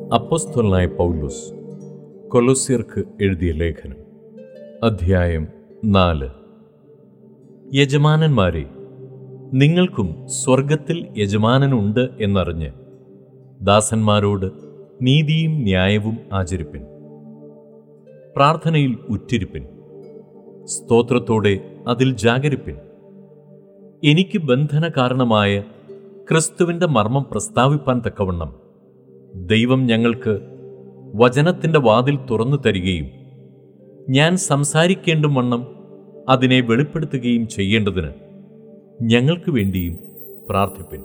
അപ്പോസ്തലനായ പൗലോസ് കൊലോസ്യർക്ക് എഴുതിയ ലേഖനം അധ്യായം നാല് യജമാനന്മാരെ നിങ്ങൾക്കും സ്വർഗത്തിൽ യജമാനനുണ്ട് എന്നറിഞ്ഞ് ദാസന്മാരോട് നീതിയും ന്യായവും ആചരിപ്പിൻ പ്രാർത്ഥനയിൽ ഉറ്റിരിപ്പിൻ സ്തോത്രത്തോടെ അതിൽ ജാഗരിപ്പിൻ എനിക്ക് ബന്ധന കാരണമായ ക്രിസ്തുവിൻ്റെ മർമ്മം പ്രസ്താവിപ്പാൻ തക്കവണ്ണം ദൈവം ഞങ്ങൾക്ക് വചനത്തിൻ്റെ വാതിൽ തുറന്നു തരികയും ഞാൻ സംസാരിക്കേണ്ടും വണ്ണം അതിനെ വെളിപ്പെടുത്തുകയും ചെയ്യേണ്ടതിന് ഞങ്ങൾക്ക് വേണ്ടിയും പ്രാർത്ഥിപ്പിൻ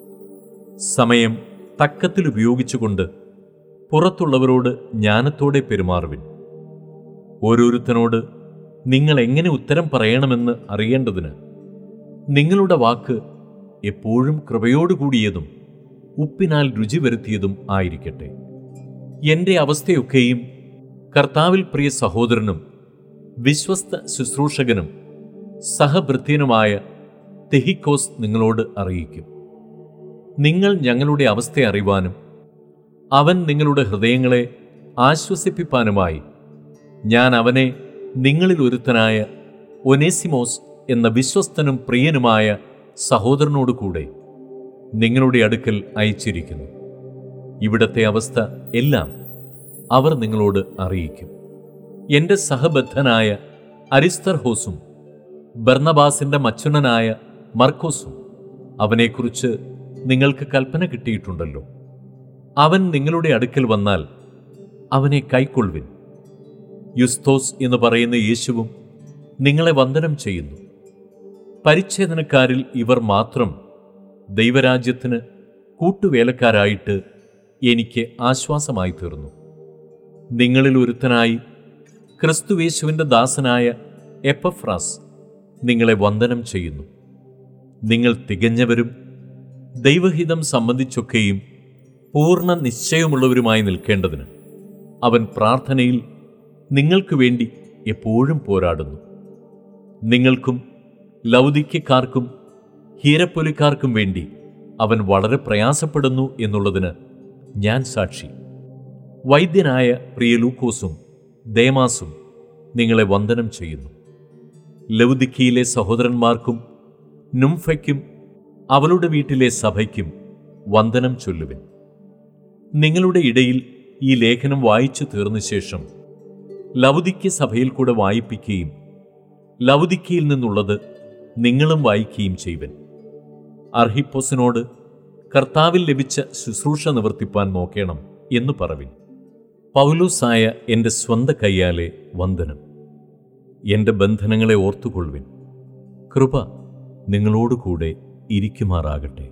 സമയം തക്കത്തിൽ ഉപയോഗിച്ചുകൊണ്ട് പുറത്തുള്ളവരോട് ജ്ഞാനത്തോടെ പെരുമാറുവിൻ ഓരോരുത്തനോട് നിങ്ങൾ എങ്ങനെ ഉത്തരം പറയണമെന്ന് അറിയേണ്ടതിന് നിങ്ങളുടെ വാക്ക് എപ്പോഴും കൃപയോടുകൂടിയതും ഉപ്പിനാൽ രുചി വരുത്തിയതും ആയിരിക്കട്ടെ എൻ്റെ അവസ്ഥയൊക്കെയും കർത്താവിൽ പ്രിയ സഹോദരനും വിശ്വസ്ത ശുശ്രൂഷകനും സഹഭൃത്യനുമായ തെഹിക്കോസ് നിങ്ങളോട് അറിയിക്കും നിങ്ങൾ ഞങ്ങളുടെ അവസ്ഥ അറിവാനും അവൻ നിങ്ങളുടെ ഹൃദയങ്ങളെ ആശ്വസിപ്പിപ്പാനുമായി ഞാൻ അവനെ നിങ്ങളിൽ ഒരുത്തനായ ഒനേസിമോസ് എന്ന വിശ്വസ്തനും പ്രിയനുമായ സഹോദരനോട് കൂടെ നിങ്ങളുടെ അടുക്കൽ അയച്ചിരിക്കുന്നു ഇവിടത്തെ അവസ്ഥ എല്ലാം അവർ നിങ്ങളോട് അറിയിക്കും എൻ്റെ സഹബദ്ധനായ അരിസ്തർഹോസും ബർണബാസിൻ്റെ മച്ചുനനായ മർക്കോസും അവനെക്കുറിച്ച് നിങ്ങൾക്ക് കൽപ്പന കിട്ടിയിട്ടുണ്ടല്ലോ അവൻ നിങ്ങളുടെ അടുക്കൽ വന്നാൽ അവനെ കൈക്കൊള്ളുവിൻ യുസ്തോസ് എന്ന് പറയുന്ന യേശുവും നിങ്ങളെ വന്ദനം ചെയ്യുന്നു പരിച്ഛേദനക്കാരിൽ ഇവർ മാത്രം ദൈവരാജ്യത്തിന് കൂട്ടുവേലക്കാരായിട്ട് എനിക്ക് ആശ്വാസമായി തീർന്നു നിങ്ങളിൽ ഒരുത്തനായി ക്രിസ്തുവേശുവിൻ്റെ ദാസനായ എപ്പഫ്രാസ് നിങ്ങളെ വന്ദനം ചെയ്യുന്നു നിങ്ങൾ തികഞ്ഞവരും ദൈവഹിതം സംബന്ധിച്ചൊക്കെയും പൂർണ്ണ നിശ്ചയമുള്ളവരുമായി നിൽക്കേണ്ടതിന് അവൻ പ്രാർത്ഥനയിൽ നിങ്ങൾക്ക് വേണ്ടി എപ്പോഴും പോരാടുന്നു നിങ്ങൾക്കും ലൗദിക്കക്കാർക്കും ഹീരപ്പൊലിക്കാർക്കും വേണ്ടി അവൻ വളരെ പ്രയാസപ്പെടുന്നു എന്നുള്ളതിന് ഞാൻ സാക്ഷി വൈദ്യനായ പ്രിയലൂക്കോസും ദേമാസും നിങ്ങളെ വന്ദനം ചെയ്യുന്നു ലൗദിക്കിയിലെ സഹോദരന്മാർക്കും നുംഫയ്ക്കും അവളുടെ വീട്ടിലെ സഭയ്ക്കും വന്ദനം ചൊല്ലുവിൻ നിങ്ങളുടെ ഇടയിൽ ഈ ലേഖനം വായിച്ചു തീർന്ന ശേഷം ലൗദിക്യ സഭയിൽ കൂടെ വായിപ്പിക്കുകയും ലൗദിക്കയിൽ നിന്നുള്ളത് നിങ്ങളും വായിക്കുകയും ചെയ്യുവൻ അർഹിപ്പോസിനോട് കർത്താവിൽ ലഭിച്ച ശുശ്രൂഷ നിവർത്തിപ്പാൻ നോക്കേണം എന്ന് പറവിൻ പൗലൂസായ എൻ്റെ സ്വന്ത കൈയാലെ വന്ദനം എൻ്റെ ബന്ധനങ്ങളെ ഓർത്തുകൊള്ളുവിൻ കൃപ നിങ്ങളോടുകൂടെ ഇരിക്കുമാറാകട്ടെ